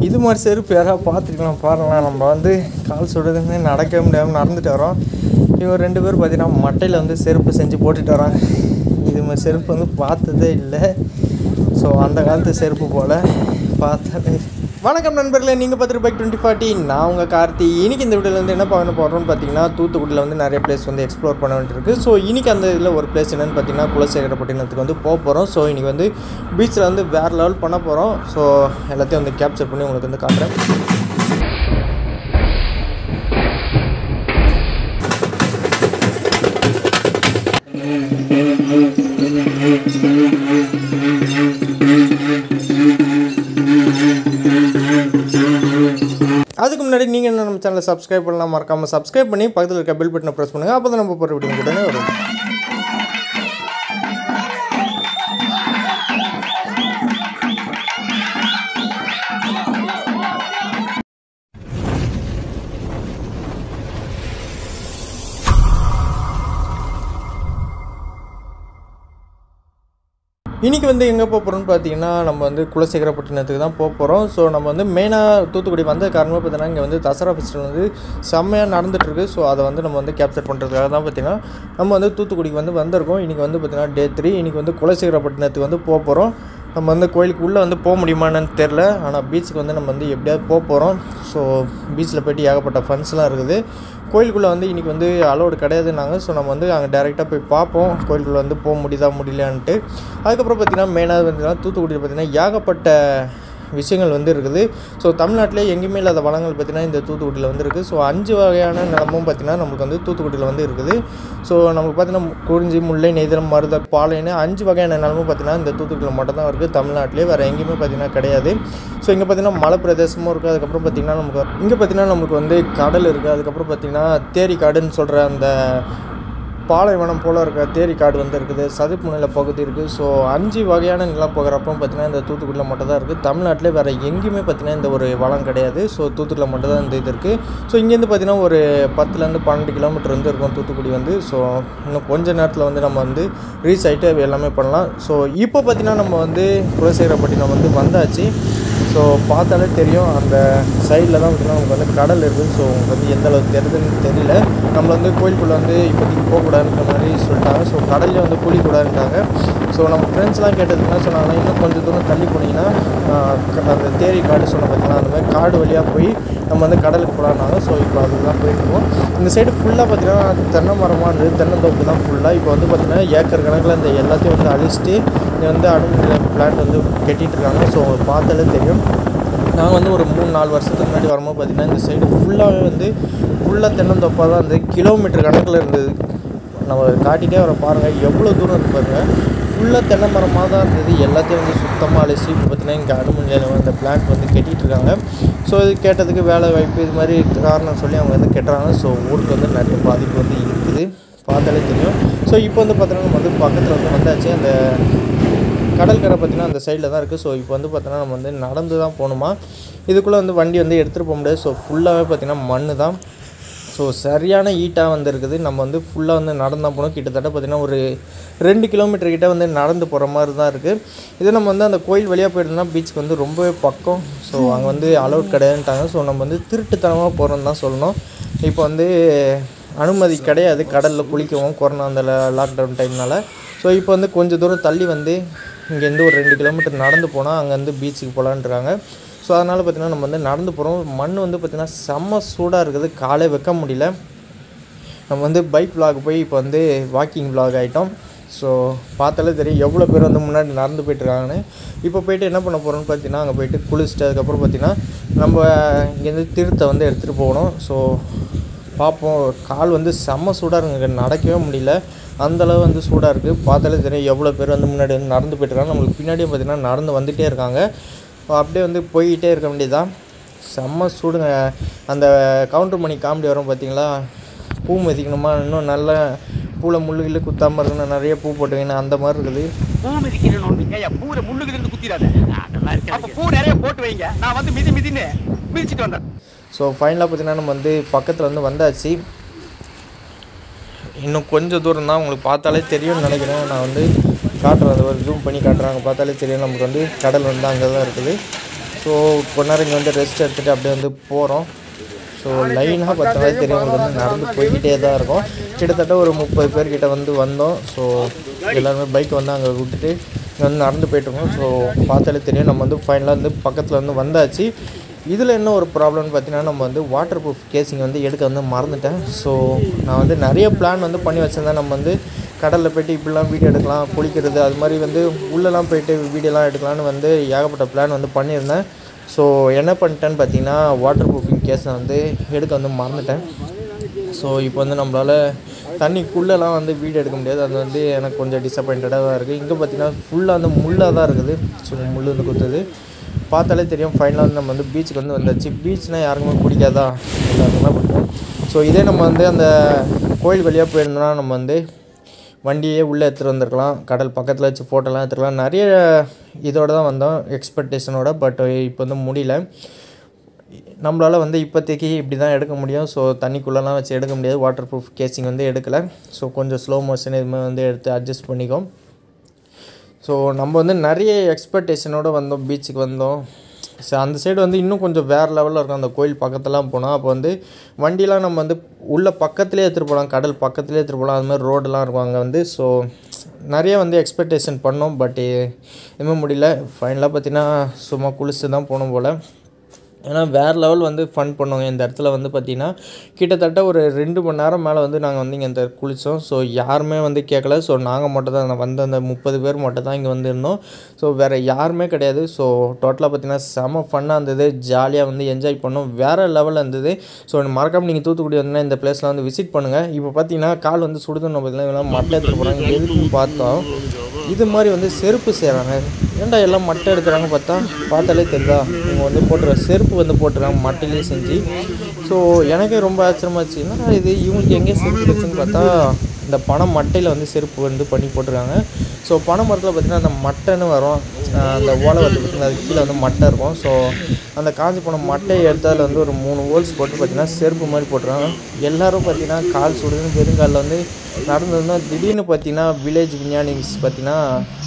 இது மாதிரி செருப்பு யாராவது பார்த்துருக்கலாம் பாருங்களேன் நம்ம வந்து கால் சுடுதுன்னு நடக்க முடியாமல் நடந்துட்டு வரோம் இவங்க ரெண்டு பேரும் பார்த்தீங்கன்னா மட்டையில் வந்து செருப்பு செஞ்சு போட்டுட்டு வராங்க இது மாதிரி செருப்பு வந்து பார்த்ததே இல்லை ஸோ அந்த காலத்து செருப்பு போல் பார்த்தாலே வணக்கம் நண்பர்களே நீங்கள் பார்த்துட்டு பைக் டுவெண்ட்டி ஃபார்ட்டி நான் உங்கள் கார்த்தி இன்னைக்கு இந்த வீடியோவில் வந்து என்ன பார்க்க போகிறோம்னு பார்த்தீங்கன்னா தூத்துக்குடியில் வந்து நிறைய பிளேஸ் வந்து எக்ஸ்ப்ளோர் பண்ண வேண்டியிருக்கு ஸோ இன்னைக்கு அந்த இதில் ஒரு பிளேஸ் என்னென்னு பார்த்தீங்கன்னா குலசேகரப்பட்டினத்துக்கு வந்து போக போகிறோம் ஸோ இன்றைக்கி வந்து பீச்சில் வந்து வேறு லெவல் பண்ண போகிறோம் ஸோ எல்லாத்தையும் வந்து கேப்சர் பண்ணி உங்களுக்கு வந்து காட்டுறேன் அதுக்கு முன்னாடி நீங்கள் என்ன நம்ம சேனலை சப்ஸ்கிரைப் பண்ணலாம் மறக்காமல் சப்ஸ்கிரைப் பண்ணி பக்கத்தில் இருக்க பெல் பட்டனை ப்ரெஸ் பண்ணுங்கள் அப்போ தான் நம்ம போகிற வீடியோ உடனே வரும் இன்றைக்கி வந்து எங்கே போக போகிறோம்னு பார்த்தீங்கன்னா நம்ம வந்து குலசேகரப்பட்டினத்துக்கு தான் போக போகிறோம் ஸோ நம்ம வந்து மெயினாக தூத்துக்குடி வந்த காரணமாக பார்த்தீங்கன்னா இங்கே வந்து தசரா ஃபெஸ்டிவல் வந்து செம்மையாக நடந்துகிட்ருக்கு ஸோ அதை வந்து நம்ம வந்து கேப்சர் பண்ணுறதுக்காக தான் பார்த்தீங்கன்னா நம்ம வந்து தூத்துக்குடிக்கு வந்து வந்திருக்கோம் இன்றைக்கி வந்து பார்த்தீங்கன்னா டே த்ரீ இன்றைக்கி வந்து குலசேகரப்பட்டினத்துக்கு வந்து போக போகிறோம் நம்ம வந்து கோயிலுக்கு உள்ளே வந்து போக முடியுமான்னு தெரில ஆனால் பீச்சுக்கு வந்து நம்ம வந்து எப்படியாவது போக போகிறோம் ஸோ பீச்சில் போய்ட்டு ஏகப்பட்ட ஃபன்ஸ்லாம் இருக்குது கோயிலுக்குள்ளே வந்து இன்றைக்கி வந்து அலோடு கிடையாதுன்னாங்க ஸோ நம்ம வந்து அங்கே டேரெக்டாக போய் பார்ப்போம் கோயிலுக்குள்ளே வந்து போக முடியுதா முடியலையான்ட்டு அதுக்கப்புறம் பார்த்திங்கன்னா மெயினாக வந்து தூத்துக்குடியில் பார்த்திங்கன்னா ஏகப்பட்ட விஷயங்கள் வந்து இருக்குது ஸோ தமிழ்நாட்டிலே எங்கேயுமே இல்லாத வளங்கள் பார்த்திங்கன்னா இந்த தூத்துக்குடியில் வந்து இருக்குது ஸோ அஞ்சு வகையான நிலமும் பார்த்திங்கன்னா நமக்கு வந்து தூத்துக்குடியில் வந்து இருக்குது ஸோ நமக்கு பார்த்திங்கன்னா குறிஞ்சி முல்லை நெய்தலம் மருதம் பாலைன்னு அஞ்சு வகையான நிலமும் பார்த்திங்கன்னா இந்த தூத்துக்குடியில் மட்டும் தான் இருக்குது தமிழ்நாட்டிலே வேறு எங்கேயுமே பார்த்திங்கன்னா கிடையாது ஸோ இங்கே பார்த்திங்கன்னா மலை பிரதேசமும் இருக்குது அதுக்கப்புறம் பார்த்திங்கன்னா நமக்கு இங்கே பார்த்திங்கன்னா நமக்கு வந்து கடல் இருக்குது அதுக்கப்புறம் பார்த்திங்கன்னா தேரி காடுன்னு சொல்கிற அந்த பாலைவனம் போல் இருக்க தேரி காடு வந்து இருக்குது சதுப்பு நில பகுதி இருக்குது ஸோ அஞ்சு வகையான நிலம் போகிறப்போ பார்த்திங்கன்னா இந்த தூத்துக்குடியில் மட்டும் தான் இருக்குது தமிழ்நாட்டிலே வேறு எங்கேயுமே பார்த்திங்கன்னா இந்த ஒரு வளம் கிடையாது ஸோ தூத்துக்குடியில் மட்டும் தான் இந்த இது இருக்குது ஸோ இங்கேருந்து பார்த்திங்கன்னா ஒரு பத்துலேருந்து பன்னெண்டு கிலோமீட்டர் வந்து இருக்கும் தூத்துக்குடி வந்து ஸோ இன்னும் கொஞ்ச நேரத்தில் வந்து நம்ம வந்து ரீச் ஆகிட்டு எல்லாமே பண்ணலாம் ஸோ இப்போ பார்த்திங்கன்னா நம்ம வந்து குலசேகரப்பட்டினம் வந்து வந்தாச்சு ஸோ பார்த்தாலே தெரியும் அந்த சைடில் தான் பார்த்திங்கன்னா நமக்கு வந்து கடல் இருக்குது ஸோ உங்களுக்கு வந்து எந்த அளவுக்கு தெரியுதுன்னு தெரியல நம்மளை வந்து கோயிலுக்குள்ளே வந்து இப்போதைக்கு போகக்கூடாதுன்ற மாதிரி சொல்லிட்டாங்க ஸோ கடல்லே வந்து குளிக்கூடாதுன்றாங்க ஸோ நம்ம ஃப்ரெண்ட்ஸ்லாம் கேட்டதுக்கு என்ன சொன்னாங்கன்னா இன்னும் கொஞ்சம் தூரம் தள்ளி போனீங்கன்னா ஆஹ், க- அந்த தேரி காடு சொன்ன பார்த்தீங்கன்னா அந்த மாதிரி காடு வழியாக போய் நம்ம வந்து கடலுக்கு போகலான்னாங்க ஸோ இப்போ அதுதான் போயிட்டுருக்கோம் இந்த சைடு ஃபுல்லாக பார்த்தீங்கன்னா தென்னை மரமாக இருந்தது தென்னந்தோப்பு தான் ஃபுல்லாக இப்போ வந்து பார்த்திங்கன்னா ஏக்கர் கணக்கில் இந்த எல்லாத்தையும் வந்து அழிச்சிட்டு இங்கே வந்து அணுமின் பிளான்ட் வந்து கட்டிட்டு இருக்காங்க ஸோ பார்த்தாலே தெரியும் நாங்கள் வந்து ஒரு மூணு நாலு வருஷத்துக்கு முன்னாடி வரும்போது பார்த்திங்கன்னா இந்த சைடு ஃபுல்லாகவே வந்து ஃபுல்லாக தென்னந்தோப்பாக தான் இருந்தது கிலோமீட்டர் கணக்கில் இருந்தது நம்ம காட்டிகிட்டே வர பாருங்கள் எவ்வளோ தூரம் இருக்கு பாருங்கள் ஃபுல்லாக தென்னை மரமாக தான் இருந்தது எல்லாத்தையும் வந்து சுத்தமாக அழிச்சு இப்போ பார்த்தீங்கன்னா இங்கே அனுமதியில் இந்த பிளான்ட் வந்து கட்டிகிட்டு இருக்காங்க ஸோ இது கேட்டதுக்கு வேலை வாய்ப்பு இது மாதிரி காரணம் சொல்லி அவங்க வந்து கட்டுறாங்க ஸோ ஊருக்கு வந்து நிறைய பாதிப்பு வந்து இருக்குது பார்த்தாலே தெரியும் ஸோ இப்போ வந்து பார்த்தீங்கன்னா நம்ம வந்து பக்கத்தில் வந்து வந்தாச்சு அந்த கடற்கரை பார்த்திங்கன்னா அந்த சைடில் தான் இருக்குது ஸோ இப்போ வந்து பார்த்தீங்கன்னா நம்ம வந்து நடந்து தான் போகணுமா இதுக்குள்ளே வந்து வண்டி வந்து எடுத்துகிட்டு போக முடியாது ஸோ ஃபுல்லாகவே பார்த்திங்கன்னா மண் தான் ஸோ சரியான ஈட்டாக வந்து இருக்குது நம்ம வந்து ஃபுல்லாக வந்து நடந்து தான் போகணும் கிட்டத்தட்ட பார்த்திங்கன்னா ஒரு ரெண்டு கிலோமீட்டர் கிட்ட வந்து நடந்து போகிற மாதிரி தான் இருக்குது இதே நம்ம வந்து அந்த கோயில் வழியாக போயிருந்தோம்னா பீச்சுக்கு வந்து ரொம்பவே பக்கம் ஸோ அங்கே வந்து அலௌட் கிடையாதுன்ட்டாங்க ஸோ நம்ம வந்து திருட்டுத்தனமாக போகிறோன்னு தான் சொல்லணும் இப்போ வந்து அனுமதி கிடையாது கடலில் குளிக்கவும் கொரோனா அந்த லாக்டவுன் டைம்னால ஸோ இப்போ வந்து கொஞ்சம் தூரம் தள்ளி வந்து இங்கேருந்து ஒரு ரெண்டு கிலோமீட்டர் நடந்து போனால் அங்கேருந்து பீச்சுக்கு போகலான்றாங்க ஸோ அதனால் பார்த்திங்கன்னா நம்ம வந்து நடந்து போகிறோம் மண் வந்து பார்த்திங்கன்னா செம்ம சூடாக இருக்குது காலே வைக்க முடியல நம்ம வந்து பைக் vlog போய் இப்போ வந்து வாக்கிங் vlog ஆகிட்டோம் ஸோ பார்த்தாலே தெரியும் எவ்வளோ பேர் வந்து முன்னாடி நடந்து போயிட்டுருக்காங்கன்னு இப்போ போயிட்டு என்ன பண்ண போகிறோம்னு பார்த்தீங்கன்னா அங்கே போயிட்டு குளிச்சுட்டு அதுக்கப்புறம் பார்த்தீங்கன்னா நம்ம இங்கேருந்து தீர்த்தை வந்து எடுத்துகிட்டு போகணும் ஸோ பார்ப்போம் கால் வந்து செம்ம சூடாக இருக்குங்க நடக்கவே முடியல அந்தளவு வந்து சூடாக இருக்குது பார்த்தாலே தெரியும் எவ்வளோ பேர் வந்து முன்னாடி வந்து நடந்து போயிட்டுருக்காங்க நம்மளுக்கு பின்னாடியே பார்த்திங்கன்னா நடந்து வந்துகிட்டே இருக்காங்க அப்படியே வந்து போய்கிட்டே இருக்க வேண்டியதுதான் செம்ம சூடுங்க அந்த கவுண்டர் மணி காமெடி வரும் பார்த்தீங்களா பூ மதிக்கணுமா இன்னும் நல்ல பூவில் முள்ளு கிள்ளு குத்தாமல் இருக்கணும் நிறைய பூ போட்டுக்கணும் அந்த மாதிரி இருக்குது பூ மிதிக்கணும் ஒண்ணு. ஏய்யா, பூல முள்ளுக்கு இருந்து குத்திடாத அப்ப பூ நிறைய போட்டு வைங்க நான் வந்து மிதி மிதின்னு மிதிச்சிட்டு வந்தேன் ஸோ ஃபைனலாக பார்த்தீங்கன்னா நம்ம வந்து பக்கத்தில் வந்து வந்தாச்சு இன்னும் கொஞ்சம் தூரம் தான் உங்களுக்கு பார்த்தாலே தெரியும்னு நினைக்கிறேன் நான் வந்து காட்டுறேன் அதை ஒரு ஜூம் பண்ணி காட்டுறேன் அங்கே பார்த்தாலே தெரியும் நமக்கு வந்து கடல் வந்து அங்கே தான் இருக்குது ஸோ கொஞ்ச நேரம் இங்கே வந்து ரெஸ்ட் எடுத்துகிட்டு அப்படியே வந்து போகிறோம் ஸோ லைனாக பார்த்தாலே தெரியும் உங்களுக்கு வந்து நடந்து போய்கிட்டே தான் இருக்கும் கிட்டத்தட்ட ஒரு முப்பது பேர்கிட்ட வந்து வந்தோம் ஸோ எல்லாருமே பைக் வந்து அங்கே விட்டுட்டு இங்கே வந்து நடந்து போயிட்டுருக்கோம் ஸோ பார்த்தாலே தெரியும் நம்ம வந்து ஃபைனலாக வந்து பக்கத்தில் வந்து வந்தாச்சு இதில் என்ன ஒரு ப்ராப்ளம்னு பார்த்தீங்கன்னா நம்ம வந்து வாட்டர் ப்ரூஃப் கேசிங் வந்து எடுக்க வந்து மறந்துட்டேன் ஸோ நான் வந்து நிறைய பிளான் வந்து பண்ணி வச்சுருந்தேன் நம்ம வந்து கடலில் போயிட்டு இப்படிலாம் வீடியோ எடுக்கலாம் குளிக்கிறது அது மாதிரி வந்து உள்ளெல்லாம் போயிட்டு வீடியோலாம் எடுக்கலாம்னு வந்து ஏகப்பட்ட பிளான் வந்து பண்ணியிருந்தேன் ஸோ என்ன பண்ணிட்டேன்னு பார்த்தீங்கன்னா வாட்டர் ப்ரூஃபிங் கேஸை வந்து எடுக்க வந்து மறந்துட்டேன் ஸோ இப்போ வந்து நம்மளால் தண்ணிக்குள்ளெல்லாம் வந்து வீடியோ எடுக்க முடியாது அது வந்து எனக்கு கொஞ்சம் டிசப்பாயிண்டடாக தான் இருக்குது இங்கே பார்த்தீங்கன்னா ஃபுல்லாக வந்து முள்ளாக தான் இருக்குது ஸோ முள் வந்து குத்துது பார்த்தாலே தெரியும் ஃபைனலாக வந்து நம்ம வந்து பீச்சுக்கு வந்து வந்தாச்சு பீச்னால் யாருக்குமே பிடிக்காதா எல்லாருக்குமே பிடிக்கும் ஸோ இதே நம்ம வந்து அந்த கோயில் வழியாக போயிருந்தோம்னா நம்ம வந்து வண்டியே உள்ளே எடுத்துகிட்டு வந்திருக்கலாம் கடல் பக்கத்தில் வச்சு ஃபோட்டோலாம் எடுத்துக்கலாம் நிறைய இதோட தான் வந்தோம் எக்ஸ்பெக்டேஷனோட பட் இப்போ வந்து முடியல நம்மளால் வந்து இப்போதைக்கு இப்படி தான் எடுக்க முடியும் ஸோ தண்ணிக்குள்ளெல்லாம் வச்சு எடுக்க முடியாது வாட்டர் ப்ரூஃப் கேசிங் வந்து எடுக்கலை ஸோ கொஞ்சம் ஸ்லோ மோஷன் இதுமாதிரி வந்து எடுத்து அட்ஜஸ்ட் பண்ணிக்கோம் ஸோ நம்ம வந்து நிறைய எக்ஸ்பெக்டேஷனோடு வந்தோம் பீச்சுக்கு வந்தோம் ஸோ அந்த சைடு வந்து இன்னும் கொஞ்சம் வேறு லெவலில் இருக்கும் அந்த கோயில் பக்கத்துலாம் போனால் அப்போ வந்து வண்டிலாம் நம்ம வந்து உள்ள பக்கத்துலேயே எடுத்துகிட்டு போகலாம் கடல் பக்கத்துலேயே எடுத்துகிட்டு போகலாம் அது மாதிரி ரோடெல்லாம் இருக்கும் அங்கே வந்து ஸோ நிறைய வந்து எக்ஸ்பெக்டேஷன் பண்ணோம் பட் எதுவுமே முடியல ஃபைனலாக பார்த்தீங்கன்னா சும்மா குளிச்சு தான் போனோம் போல் ஏன்னா வேறு லெவல் வந்து ஃபன் பண்ணுவோங்க இந்த இடத்துல வந்து பார்த்திங்கன்னா கிட்டத்தட்ட ஒரு ரெண்டு மணி நேரம் மேலே வந்து நாங்கள் வந்து இங்கே இந்த குளித்தோம் ஸோ யாருமே வந்து கேட்கல ஸோ நாங்கள் மட்டும் தான் வந்த அந்த முப்பது பேர் மட்டும் தான் இங்கே வந்து இருந்தோம் ஸோ வேறு யாருமே கிடையாது ஸோ டோட்டலாக பார்த்திங்கன்னா செம ஃபன்னாக இருந்தது ஜாலியாக வந்து என்ஜாய் பண்ணோம் வேறு லெவலில் இருந்தது ஸோ மறக்காமல் நீங்கள் தூத்துக்குடி வந்தீங்கன்னா இந்த பிளேஸ்லாம் வந்து விசிட் பண்ணுங்கள் இப்போ பார்த்தீங்கன்னா கால் வந்து சுடுதுன்னு பார்த்தீங்கன்னா மட்டை எடுத்துகிட்டு போகிறாங்க எதுக்குன்னு பார்த்தோம் இது மாதிரி வந்து செருப்பு செய்கிறாங்க ஏன்டா எல்லாம் மட்டை எடுக்கிறாங்க பார்த்தா பார்த்தாலே தெரியுதா இவங்க வந்து போட்டுற செருப்பு வந்து போட்டுருக்காங்க மட்டையிலே செஞ்சு ஸோ எனக்கே ரொம்ப ஆச்சரியமாச்சு என்னடா இது இவங்களுக்கு எங்கே செருப்பு இருக்குன்னு பார்த்தா இந்த பனை மட்டையில் வந்து செருப்பு வந்து பண்ணி போட்டிருக்காங்க ஸோ பனை மரத்தில் பார்த்திங்கன்னா அந்த மட்டைன்னு வரும் ஆஹ் அந்த ஓலை வந்து பார்த்திங்கன்னா அது கீழே வந்து மட்டை இருக்கும் ஸோ அந்த காஞ்சி போன மட்டையை எடுத்து அதில் வந்து ஒரு மூணு ஹோல்ஸ் போட்டு பார்த்திங்கன்னா செருப்பு மாதிரி போட்டுருக்காங்க எல்லோரும் பார்த்திங்கன்னா கால் சுடுதுன்னு வெறுங்காலில் வந்து நடந்ததுன்னா திடீர்னு பார்த்திங்கன்னா வில்லேஜ் விஞ்ஞானிஸ் பார்த்திங்கன்னா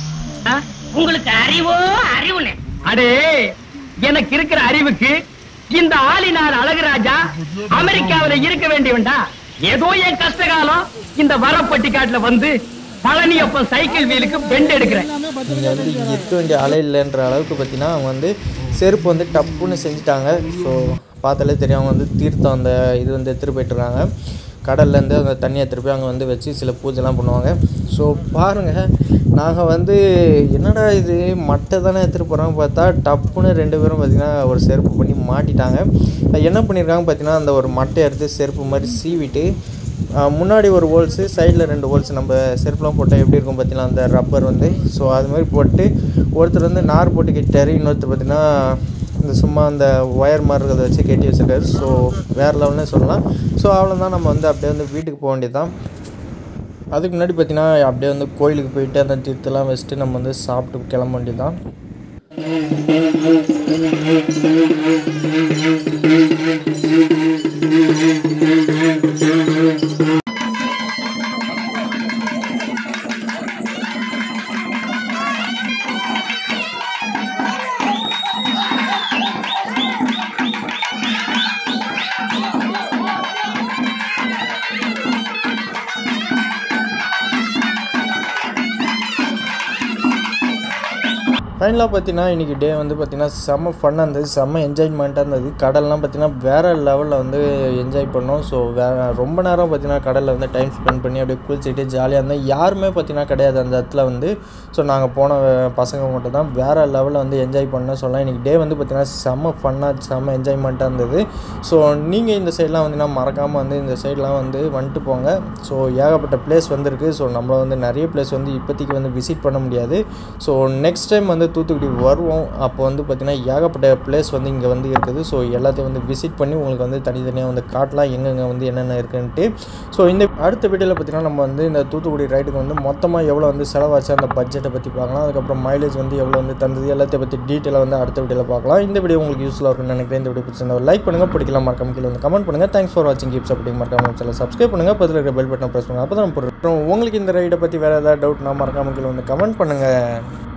உங்களுக்கு அறிவோ அறிவுனே அடே எனக்கு இருக்கிற அறிவுக்கு இந்த ஆளினார் அழகுராஜா அமெரிக்காவில இருக்க வேண்டியவன்டா ஏதோ என் கஷ்ட காலம் இந்த வரப்பட்டிக்காட்டுல வந்து பழனியப்பன் சைக்கிள் வீலுக்கு பெண்ட் எடுக்கிறேன் நீங்கள் வந்து இருக்க வேண்டிய ஆளே இல்லைன்ற அளவுக்கு பார்த்தீங்கன்னா அவங்க வந்து செருப்பு வந்து டப்புன்னு செஞ்சுட்டாங்க ஸோ பார்த்தாலே தெரியும் அவங்க வந்து தீர்த்தம் அந்த இது வந்து எடுத்துகிட்டு போயிட்டுருக்காங்க கடல்லேருந்து அந்த தண்ணியை திருப்பி அங்கே வந்து வச்சு சில பூஜைலாம் பண்ணுவாங்க ஸோ பாருங்கள் நாங்கள் வந்து என்னடா இது மட்டை தானே எடுத்துகிட்டு போகிறாங்க பார்த்தா டப்புன்னு ரெண்டு பேரும் பார்த்திங்கன்னா ஒரு செருப்பு பண்ணி மாட்டிட்டாங்க அது என்ன பண்ணியிருக்காங்க பார்த்தீங்கன்னா அந்த ஒரு மட்டை எடுத்து செருப்பு மாதிரி சீவிட்டு ஆஹ் முன்னாடி ஒரு ஹோல்ஸு சைடில் ரெண்டு ஹோல்ஸ் நம்ம செருப்புலாம் போட்டால் எப்படி இருக்கும் பார்த்தீங்கன்னா அந்த ரப்பர் வந்து ஸோ அது மாதிரி போட்டு ஒருத்தர் வந்து நார் போட்டு கட்டிட்டாரு இன்னொருத்தர் பார்த்தீங்கன்னா இந்த சும்மா அந்த ஒயர் மாதிரி இருக்கிறத வச்சு கட்டி வச்சிருக்காரு ஸோ வேறு லெவல்னே சொல்லலாம் ஸோ அவ்வளோதான் நம்ம வந்து அப்படியே வந்து வீட்டுக்கு போக வேண்டியதுதான் அதுக்கு முன்னாடி பார்த்தீங்கன்னா அப்படியே வந்து கோயிலுக்கு போயிட்டு அந்த தீர்த்தெல்லாம் வச்சுட்டு நம்ம வந்து சாப்பிட்டு கிளம்ப வேண்டியதுதான் ஃபைனலாக பார்த்தீங்கன்னா இன்றைக்கி டே வந்து பார்த்தீங்கன்னா செம்ம ஃபன்னாக இருந்தது செம்ம என்ஜாய்மெண்ட்டாக இருந்தது கடல்லாம் பார்த்தீங்கன்னா வேறு லெவலில் வந்து என்ஜாய் பண்ணோம் ஸோ வே ரொம்ப நேரம் பார்த்தீங்கன்னா கடலில் வந்து டைம் ஸ்பெண்ட் பண்ணி அப்படியே குளிச்சுட்டு ஜாலியாக இருந்தோம் யாருமே பார்த்தீங்கன்னா கிடையாது அந்த இடத்துல வந்து ஸோ நாங்கள் போன பசங்க மட்டும் தான் வேறு லெவலில் வந்து என்ஜாய் பண்ணோம் சொல்லலாம் இன்றைக்கி டே வந்து பார்த்தீங்கன்னா செம்ம ஃபன்னாக செம்ம என்ஜாய்மெண்ட்டாக இருந்தது ஸோ நீங்கள் இந்த சைட்லாம் வந்தீங்கன்னா மறக்காமல் வந்து இந்த சைட்லாம் வந்து வந்துட்டு போங்க ஸோ ஏகப்பட்ட பிளேஸ் வந்திருக்கு ஸோ நம்மள வந்து நிறைய பிளேஸ் வந்து இப்போதைக்கு வந்து விசிட் பண்ண முடியாது ஸோ நெக்ஸ்ட் டைம் வந்து தூத்துக்குடி வருவோம் அப்போ வந்து பார்த்திங்கன்னா ஏகப்பட்ட பிளேஸ் வந்து இங்கே வந்து இருக்குது ஸோ எல்லாத்தையும் வந்து விசிட் பண்ணி உங்களுக்கு வந்து தனித்தனியாக வந்து காட்டலாம் எங்கெங்கே வந்து என்னென்ன இருக்குன்ட்டு ஸோ இந்த அடுத்த வீடியோவில் பார்த்தீங்கன்னா நம்ம வந்து இந்த தூத்துக்குடி ரைடுக்கு வந்து மொத்தமாக எவ்வளோ வந்து செலவாச்சு அந்த பட்ஜெட்டை பற்றி பார்க்கலாம் அதுக்கப்புறம் மைலேஜ் வந்து எவ்வளோ வந்து தந்தது எல்லாத்தையும் பற்றி டீட்டெயிலாக வந்து அடுத்த வீடியோவில் பார்க்கலாம் இந்த வீடியோ உங்களுக்கு யூஸ்ஃபுல்லாக இருக்கும்னு நினைக்கிறேன் இந்த வீடியோ பிடிச்சிருந்தா லைக் பண்ணுங்கள் பிடிக்கலாம் மறக்காம கீழே வந்து கமெண்ட் பண்ணுங்கள் தேங்க்ஸ் ஃபார் வாட்சிங் கீப்ஸ் அப்படி மறக்காம சேனல் சப்ஸ்கிரைப் பண்ணுங்கள் பதில் இருக்கிற பெல் பட்டன் ப்ரெஸ் பண்ணுங்கள் அப்போ தான் போடுறோம் உங்களுக்கு இந்த ரைடை பற்றி வேறு ஏதாவது டவுட்னா மறக்காம கீழே வந்து கமெண்ட் பண்ணுங்கள்